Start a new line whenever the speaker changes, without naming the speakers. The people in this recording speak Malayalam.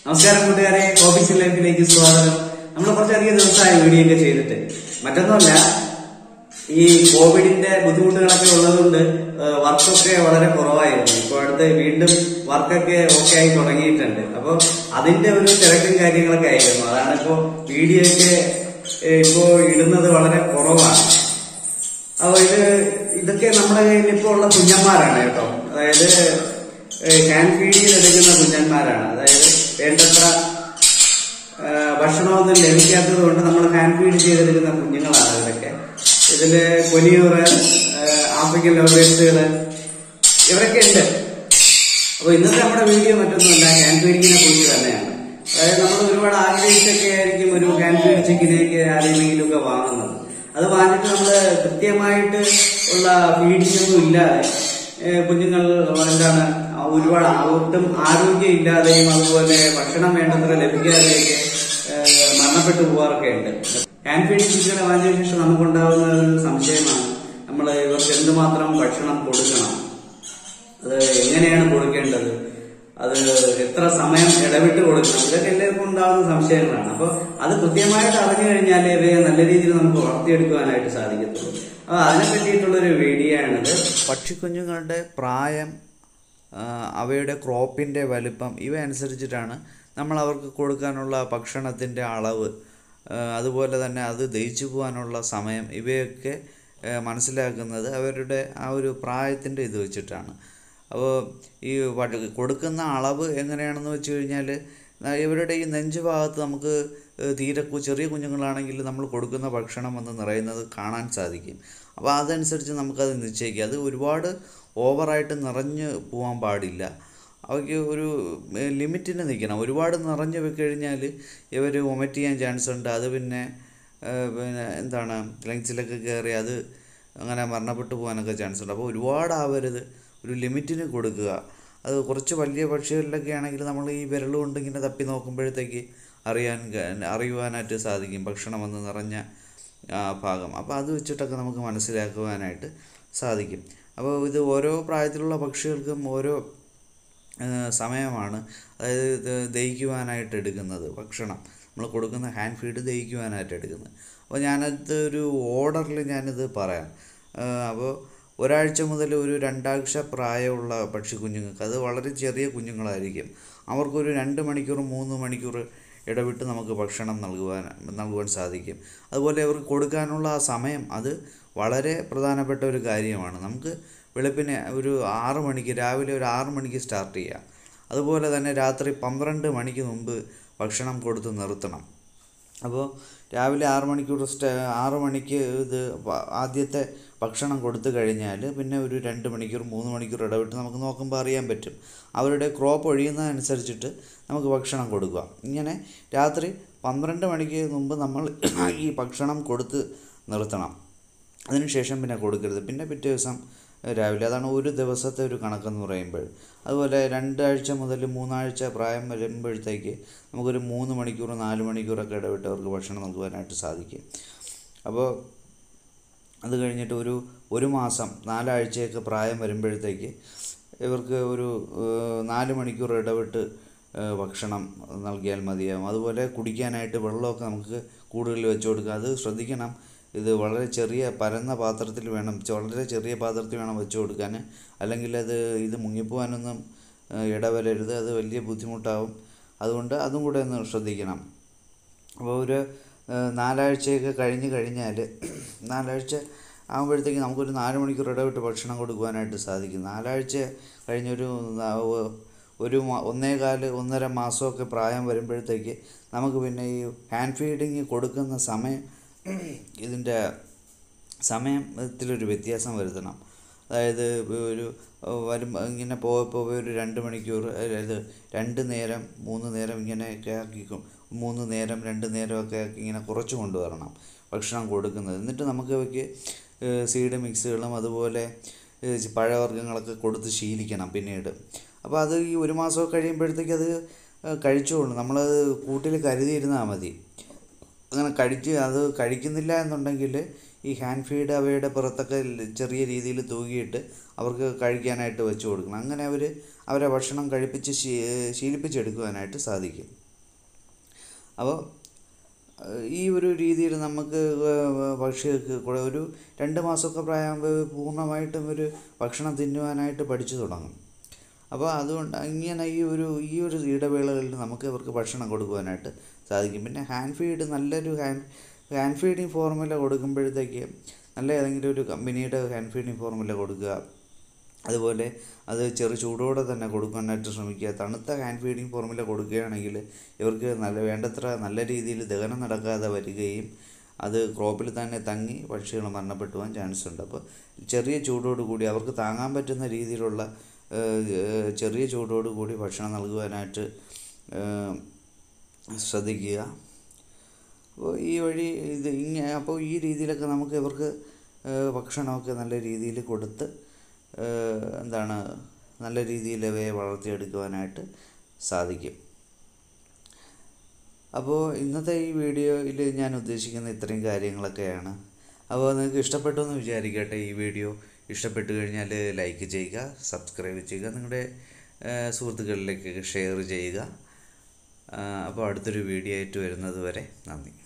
നമസ്കാരം കൂട്ടുകാരെ ഓഫീസ് ലൈഫിലേക്ക് സ്വാഗതം നമ്മൾ കുറച്ചധികം ദിവസമായി വീഡിയോ ഒക്കെ ചെയ്തിട്ട് മറ്റൊന്നുമല്ല ഈ കോവിഡിന്റെ ബുദ്ധിമുട്ടുകളൊക്കെ ഉള്ളതുകൊണ്ട് ഏഹ്, വർക്കൊക്കെ വളരെ കുറവായിരുന്നു ഇപ്പൊ അടുത്ത് വീണ്ടും വർക്കൊക്കെ ഓക്കെ ആയി തുടങ്ങിയിട്ടുണ്ട് അപ്പൊ അതിന്റെ ഒരു തിരക്കും കാര്യങ്ങളൊക്കെ ആയിരുന്നു അതാണ് ഇപ്പോ വീഡിയോ ഒക്കെ ഏഹ്, ഇപ്പോ ഇടുന്നത് വളരെ കുറവാണ് അപ്പൊ ഇത് ഇതൊക്കെ നമ്മുടെ കയ്യിൽ ഇപ്പോൾ ഉള്ള കുഞ്ഞന്മാരാണ് കേട്ടോ അതായത് ഹാൻഡ് ഫീഡ് ചെയ്തെടുക്കുന്ന കുഞ്ഞന്മാരാണ് അതായത് വേണ്ടത്ര ആ, ഭക്ഷണമൊന്നും ലഭിക്കാത്തത് കൊണ്ട് നമ്മൾ ഹാൻഡ് ഫീഡ് ചെയ്തെടുക്കുന്ന കുഞ്ഞുങ്ങളാണ് ഇതൊക്കെ ഇതില് കൊനിയൂറ് ആഫ്രിക്കൻ ലോബേഴ്സുകള് ഇവരൊക്കെ ഉണ്ട് അപ്പൊ ഇന്നത്തെ നമ്മുടെ വീഡിയോ മറ്റൊന്നുമല്ല ഹാൻഡ് ഫീഡിങ്ങിനെ കുറിച്ച് തന്നെയാണ് അതായത് നമ്മൾ ഒരുപാട് ആഗ്രഹിച്ചൊക്കെ ആയിരിക്കും ഒരു ഹാൻഡ് ഫീഡ് ചിക്കനെയൊക്കെ ആരെങ്കിലും ഒക്കെ വാങ്ങുന്നത് അത് വാങ്ങിയിട്ട് നമ്മൾ കൃത്യമായിട്ട് ഉള്ള ഫീഡിംഗ് ഒന്നും ഇല്ലാതെ ഏഹ് കുഞ്ഞുങ്ങൾ എന്താണ് ഒരുപാട് ഒട്ടും ആരോഗ്യം ഇല്ലാതെയും അതുപോലെ ഭക്ഷണം വേണ്ടത്ര ലഭിക്കാതെയൊക്കെ ഏഹ് മരണപ്പെട്ടു പോകാറൊക്കെ ഉണ്ട് ഹാൻഡ് ഫീഡിംഗ് കുട്ടികളെ വാങ്ങിയതിനു ശേഷം നമുക്കുണ്ടാകുന്ന ഒരു സംശയമാണ് നമ്മൾ ഇവർക്ക് എന്തുമാത്രം ഭക്ഷണം കൊടുക്കണം അത് എങ്ങനെയാണ് കൊടുക്കേണ്ടത് അത് എത്ര സമയം ഇടവിട്ട് കൊടുക്കണം ഇതൊക്കെ എല്ലാവർക്കും ഉണ്ടാകുന്ന സംശയങ്ങളാണ് അപ്പോൾ അത് കൃത്യമായിട്ട് അറിഞ്ഞു കഴിഞ്ഞാൽ ഇവയെ നല്ല രീതിയിൽ നമുക്ക് വളർത്തിയെടുക്കുവാനായിട്ട് സാധിക്കത്തുള്ളൂ അപ്പോൾ അതിനെ പറ്റിയിട്ടുള്ളൊരു വീഡിയോ ആണിത്
പക്ഷിക്കുഞ്ഞുങ്ങളുടെ പ്രായം ആ, അവയുടെ ക്രോപ്പിൻ്റെ വലിപ്പം ഇവ അനുസരിച്ചിട്ടാണ് നമ്മൾ അവർക്ക് കൊടുക്കാനുള്ള ഭക്ഷണത്തിൻ്റെ അളവ് ആ, അതുപോലെ തന്നെ അത് ദഹിച്ചു പോകാനുള്ള സമയം ഇവയൊക്കെ ആ, മനസ്സിലാക്കുന്നത് അവരുടെ ആ ഒരു പ്രായത്തിൻ്റെ ഇത് വെച്ചിട്ടാണ് അപ്പോൾ ഈ വട- കൊടുക്കുന്ന അളവ് എങ്ങനെയാണെന്ന് വെച്ച് കഴിഞ്ഞാൽ ഇവരുടെ ഈ നെഞ്ച് ഭാഗത്ത് നമുക്ക് ഏഹ് തീരെ കു- ചെറിയ കുഞ്ഞുങ്ങളാണെങ്കിൽ നമ്മൾ കൊടുക്കുന്ന ഭക്ഷണം എന്ന് നിറയുന്നത് കാണാൻ സാധിക്കും അപ്പോൾ അതനുസരിച്ച് നമുക്കത് നിശ്ചയിക്കാം അത് ഒരുപാട് ഓവറായിട്ട് നിറഞ്ഞ് പോകാൻ പാടില്ല അവയ്ക്ക് ഒരു ഏഹ് ലിമിറ്റിന് നിൽക്കണം ഒരുപാട് നിറഞ്ഞ് പോയി കഴിഞ്ഞാൽ ഇവർ വൊമിറ്റ് ചെയ്യാൻ ചാൻസ് ഉണ്ട് അത് പിന്നെ ഏഹ് പിന്നെ എന്താണ് ലങ്സിലൊക്കെ കയറി അത് അങ്ങനെ മരണപ്പെട്ടു പോകാനൊക്കെ ചാൻസ് ഉണ്ട് അപ്പോൾ ഒരുപാട് ആവരുത് ഒരു ലിമിറ്റിന് കൊടുക്കുക അത് കുറച്ച് വലിയ പക്ഷികളിലൊക്കെ ആണെങ്കിൽ നമ്മൾ ഈ വിരൽ കൊണ്ട് ഇങ്ങനെ തപ്പി നോക്കുമ്പോഴത്തേക്ക് അറിയാൻ ക- അറിയുവാനായിട്ട് സാധിക്കും ഭക്ഷണം വന്ന് നിറഞ്ഞ ആ, ഭാഗം അപ്പോൾ അത് വെച്ചിട്ടൊക്കെ നമുക്ക് മനസ്സിലാക്കുവാനായിട്ട് സാധിക്കും അപ്പോൾ ഇത് ഓരോ പ്രായത്തിലുള്ള പക്ഷികൾക്കും ഓരോ ആ, സമയമാണ് അതായത് ഇത് ദഹിക്കുവാനായിട്ട് എടുക്കുന്നത് ഭക്ഷണം നമ്മൾ കൊടുക്കുന്ന ഹാൻഡ് ഫീഡ് ദഹിക്കുവാനായിട്ട് എടുക്കുന്നത് അപ്പോൾ ഞാനത് ഒരു ഓർഡറിൽ ഞാനിത് പറയാം ആ, അപ്പോൾ ഒരാഴ്ച മുതൽ ഒരു രണ്ടാഴ്ച പ്രായമുള്ള പക്ഷി കുഞ്ഞുങ്ങൾക്ക് അത് വളരെ ചെറിയ കുഞ്ഞുങ്ങളായിരിക്കും അവർക്കൊരു രണ്ട് മണിക്കൂർ മൂന്ന് മണിക്കൂർ ഇടവിട്ട് നമുക്ക് ഭക്ഷണം നൽകുവാൻ നൽകുവാൻ സാധിക്കും അതുപോലെ അവർക്ക് കൊടുക്കാനുള്ള ആ സമയം അത് വളരെ പ്രധാനപ്പെട്ട ഒരു കാര്യമാണ് നമുക്ക് വെളുപ്പിന് ഒരു ആറ് മണിക്ക് രാവിലെ ഒരു ആറ് മണിക്ക് സ്റ്റാർട്ട് ചെയ്യാം അതുപോലെ തന്നെ രാത്രി പന്ത്രണ്ട് മണിക്ക് മുമ്പ് ഭക്ഷണം കൊടുത്ത് നിർത്തണം അപ്പോൾ രാവിലെ ആറ് മണിക്കൂർ സ്റ്റ ആറ് മണിക്ക് ഇത് വ- ആദ്യത്തെ ഭക്ഷണം കൊടുത്തു കഴിഞ്ഞാൽ പിന്നെ ഒരു രണ്ട് മണിക്കൂർ മൂന്ന് മണിക്കൂർ ഇടവിട്ട് നമുക്ക് നോക്കുമ്പോൾ അറിയാൻ പറ്റും അവരുടെ ക്രോപ്പ് ഒഴിയുന്നതനുസരിച്ചിട്ട് നമുക്ക് ഭക്ഷണം കൊടുക്കുക ഇങ്ങനെ രാത്രി പന്ത്രണ്ട് മണിക്ക് മുമ്പ് നമ്മൾ ഈ ഭക്ഷണം കൊടുത്ത് നിർത്തണം അതിനുശേഷം പിന്നെ കൊടുക്കരുത് പിന്നെ പിറ്റേ ദിവസം രാവിലെ അതാണ് ഒരു ദിവസത്തെ ഒരു കണക്കെന്ന് പറയുമ്പോൾ അതുപോലെ രണ്ടാഴ്ച മുതൽ മൂന്നാഴ്ച പ്രായം വരുമ്പോഴത്തേക്ക് നമുക്കൊരു മൂന്ന് മണിക്കൂർ നാല് മണിക്കൂറൊക്കെ ഇടവിട്ട് അവർക്ക് ഭക്ഷണം നൽകുവാനായിട്ട് സാധിക്കും അപ്പോൾ അത് കഴിഞ്ഞിട്ട് ഒരു ഒരു മാസം നാലാഴ്ചയൊക്കെ പ്രായം വരുമ്പോഴത്തേക്ക് ഇവർക്ക് ഒരു ഏഹ്, നാല് മണിക്കൂർ ഇടവിട്ട് ഏഹ്, ഭക്ഷണം നൽകിയാൽ മതിയാവും അതുപോലെ കുടിക്കാനായിട്ട് വെള്ളമൊക്കെ നമുക്ക് കൂടുതൽ വെച്ച് കൊടുക്കുക അത് ശ്രദ്ധിക്കണം ഇത് വളരെ ചെറിയ പരന്ന പാത്രത്തിൽ വേണം ചെ- വളരെ ചെറിയ പാത്രത്തിൽ വേണം വെച്ച് കൊടുക്കാൻ അല്ലെങ്കിൽ അത് ഇത് മുങ്ങിപ്പോകാനൊന്നും ഏഹ്, ഇടവരരുത് അത് വലിയ ബുദ്ധിമുട്ടാവും അതുകൊണ്ട് അതും കൂടെ ഒന്ന് ശ്രദ്ധിക്കണം അപ്പോൾ ഒരു ഏഹ്, നാലാഴ്ചയൊക്കെ കഴിഞ്ഞ് കഴിഞ്ഞാൽ നാലാഴ്ച ആകുമ്പോഴത്തേക്ക് നമുക്കൊരു നാല് മണിക്കൂർ ഇടവിട്ട് ഭക്ഷണം കൊടുക്കുവാനായിട്ട് സാധിക്കും നാലാഴ്ച കഴിഞ്ഞൊരു നാ- ഒ- ഒരു മാ- ഒന്നേകാല് ഒന്നര മാസമൊക്കെ പ്രായം വരുമ്പോഴത്തേക്ക് നമുക്ക് പിന്നെ ഈ ഹാൻഡ് ഫീഡിങ് കൊടുക്കുന്ന സമയം ഇതിൻ്റെ സമയത്തിലൊരു വ്യത്യാസം വരുത്തണം അതായത് ഒരു വരും ഇങ്ങനെ പോകെ പോകെ ഒരു രണ്ട് മണിക്കൂർ അതായത് രണ്ട് നേരം മൂന്ന് നേരം ഇങ്ങനെയൊക്കെ ആക്കിക്കും മൂന്ന് നേരം രണ്ട് നേരമൊക്കെ ആക്കി ഇങ്ങനെ കുറച്ച് കൊണ്ടുവരണം ഭക്ഷണം കൊടുക്കുന്നത് എന്നിട്ട് നമുക്ക് അവയ്ക്ക് സീഡ് മിക്സുകളും അതുപോലെ ഏഹ് പഴവർഗ്ഗങ്ങളൊക്കെ കൊടുത്ത് ശീലിക്കണം പിന്നീട് അപ്പോൾ അത് ഈ ഒരു മാസമൊക്കെ കഴിയുമ്പോഴത്തേക്ക് അത് ഏഹ് കഴിച്ചോളും നമ്മളത് കൂട്ടിൽ കരുതിയിരുന്നാൽ മതി അങ്ങനെ കഴിച്ച് അത് കഴിക്കുന്നില്ല എന്നുണ്ടെങ്കിൽ ഈ ഹാൻഡ് ഫീഡ് അവയുടെ പുറത്തൊക്കെ ല- ചെറിയ രീതിയിൽ തൂകിയിട്ട് അവർക്ക് കഴിക്കാനായിട്ട് വെച്ച് കൊടുക്കണം അങ്ങനെ അവർ അവരെ ഭക്ഷണം കഴിപ്പിച്ച് ശീ ശീലിപ്പിച്ചെടുക്കുവാനായിട്ട് സാധിക്കും അപ്പോൾ ഈ ഒരു രീതിയിൽ നമുക്ക് പക്ഷികൾക്ക് കൂടെ ഒരു രണ്ട് മാസമൊക്കെ പ്രായമാകുമ്പോൾ പൂർണ്ണമായിട്ടും ഒരു ഭക്ഷണം തിന്നുവാനായിട്ട് പഠിച്ചു തുടങ്ങും അപ്പോൾ അതുകൊണ്ട് ഇങ്ങനെ ഈ ഒരു ഈ ഒരു ഇടവേളകളിൽ നമുക്ക് ഇവർക്ക് ഭക്ഷണം കൊടുക്കുവാനായിട്ട് സാധിക്കും പിന്നെ ഹാൻഡ് ഫീഡ് നല്ലൊരു ഹാൻഡ് ഹാൻഡ് ഫീഡിങ് ഫോർമുല കൊടുക്കുമ്പോഴത്തേക്ക് നല്ല ഏതെങ്കിലും ഒരു കമ്പനിയുടെ ഹാൻഡ് ഫീഡിങ് ഫോർമുല കൊടുക്കുക അതുപോലെ അത് ചെറു ചൂടോടെ തന്നെ കൊടുക്കാനായിട്ട് ശ്രമിക്കുക തണുത്ത ഹാൻഡ് ഫീഡിങ് ഫോർമുല കൊടുക്കുകയാണെങ്കിൽ ഇവർക്ക് നല്ല വേണ്ടത്ര നല്ല രീതിയിൽ ദഹനം നടക്കാതെ വരികയും അത് ക്രോപ്പിൽ തന്നെ തങ്ങി പക്ഷികൾ മരണപ്പെട്ടു പോകാൻ ചാൻസ് ഉണ്ട് അപ്പോൾ ചെറിയ ചൂടോട് കൂടി അവർക്ക് താങ്ങാൻ പറ്റുന്ന രീതിയിലുള്ള ഏഹ്, ചെറിയ ചൂടോട് കൂടി ഭക്ഷണം നൽകുവാനായിട്ട് ഏഹ്, ശ്രദ്ധിക്കുക അപ്പോൾ ഈ വഴി ഇത് ഇങ്ങനെ അപ്പോൾ ഈ രീതിയിലൊക്കെ നമുക്ക് ഇവർക്ക് ഏഹ്, ഭക്ഷണമൊക്കെ നല്ല രീതിയിൽ കൊടുത്ത് ഏഹ്, എന്താണ് നല്ല രീതിയിൽ അവയെ വളർത്തിയെടുക്കുവാനായിട്ട് സാധിക്കും അപ്പോൾ ഇന്നത്തെ ഈ വീഡിയോയിൽ ഞാൻ ഉദ്ദേശിക്കുന്ന ഇത്രയും കാര്യങ്ങളൊക്കെയാണ് അപ്പോൾ നിങ്ങൾക്ക് ഇഷ്ടപ്പെട്ടു എന്ന് വിചാരിക്കട്ടെ ഈ വീഡിയോ ഇഷ്ടപ്പെട്ടു കഴിഞ്ഞാൽ ലൈക്ക് ചെയ്യുക സബ്സ്ക്രൈബ് ചെയ്യുക നിങ്ങളുടെ ഏഹ്, സുഹൃത്തുക്കളിലേക്ക് ഷെയർ ചെയ്യുക ആ, അപ്പോൾ അടുത്തൊരു വീഡിയോ ആയിട്ട് വരുന്നത് വരെ നന്ദി